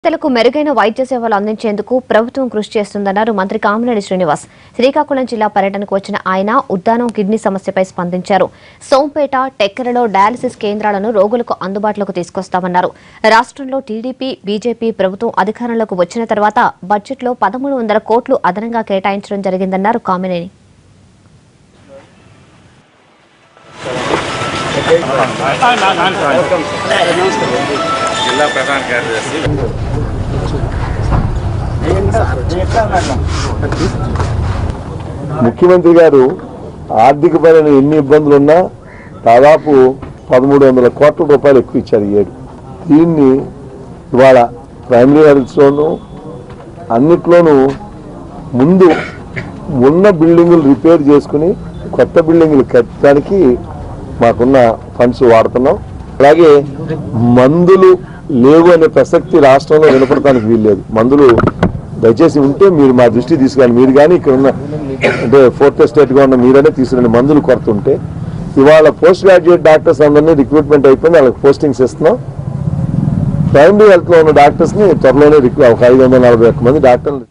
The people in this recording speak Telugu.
పేదలకు మెరుగైన వైద్య సేవలు అందించేందుకు ప్రభుత్వం కృషి చేస్తుందన్నారు మంత్రి కామినేని శ్రీనివాస్ శ్రీకాకుళం జిల్లా పర్యటనకు వచ్చిన ఆయన ఉద్దానం కిడ్నీ సమస్యపై స్పందించారు సోంపేట టెక్కలలో డయాలసిస్ కేంద్రాలను రోగులకు అందుబాటులోకి తీసుకొస్తామన్నారు రాష్ట్రంలో టీడీపీ బీజేపీ ప్రభుత్వం అధికారంలోకి వచ్చిన తర్వాత బడ్జెట్లో పదమూడు వందల కోట్లు అదనంగా కేటాయించడం జరిగిందన్నారు కామినేని జిల్లా ప్రధాన కార్యదర్శి ముఖ్యమంత్రి గారు ఆర్థికపరమైన ఎన్ని ఇబ్బందులు ఉన్నా దాదాపు పదమూడు వందల కోట్ల రూపాయలు ఎక్కువ ఇచ్చారు ఈ ఏడు దీన్ని ఇవాళ ప్రైమరీ హెల్త్లోను అన్నిట్లోనూ ముందు ఉన్న బిల్డింగులు రిపేర్ చేసుకుని కొత్త బిల్డింగులు కట్టడానికి మాకున్న ఫండ్స్ వాడుతున్నాం అలాగే మందులు లేవు అనే ప్రసక్తి రాష్ట్రంలో వినపడటానికి వీల్లేదు మందులు దయచేసి ఉంటే మీరు మా దృష్టి తీసుకురండి మీరు కానీ ఇక్కడ ఉన్న అంటే ఫోర్త్ స్టేట్గా ఉన్న మీరనే తీసుకురండి మందులు కొరత ఉంటే ఇవాళ పోస్ట్ గ్రాడ్యుయేట్ డాక్టర్స్ అందరినీ రిక్రూట్మెంట్ అయిపోయింది వాళ్ళకి పోస్టింగ్స్ ఇస్తున్నాం ప్రైమరీ హెల్త్లో ఉన్న డాక్టర్స్ని త్వరలోనే రిక్రూ ఒక ఐదు వందల నలభై ఒక్క మంది డాక్టర్లు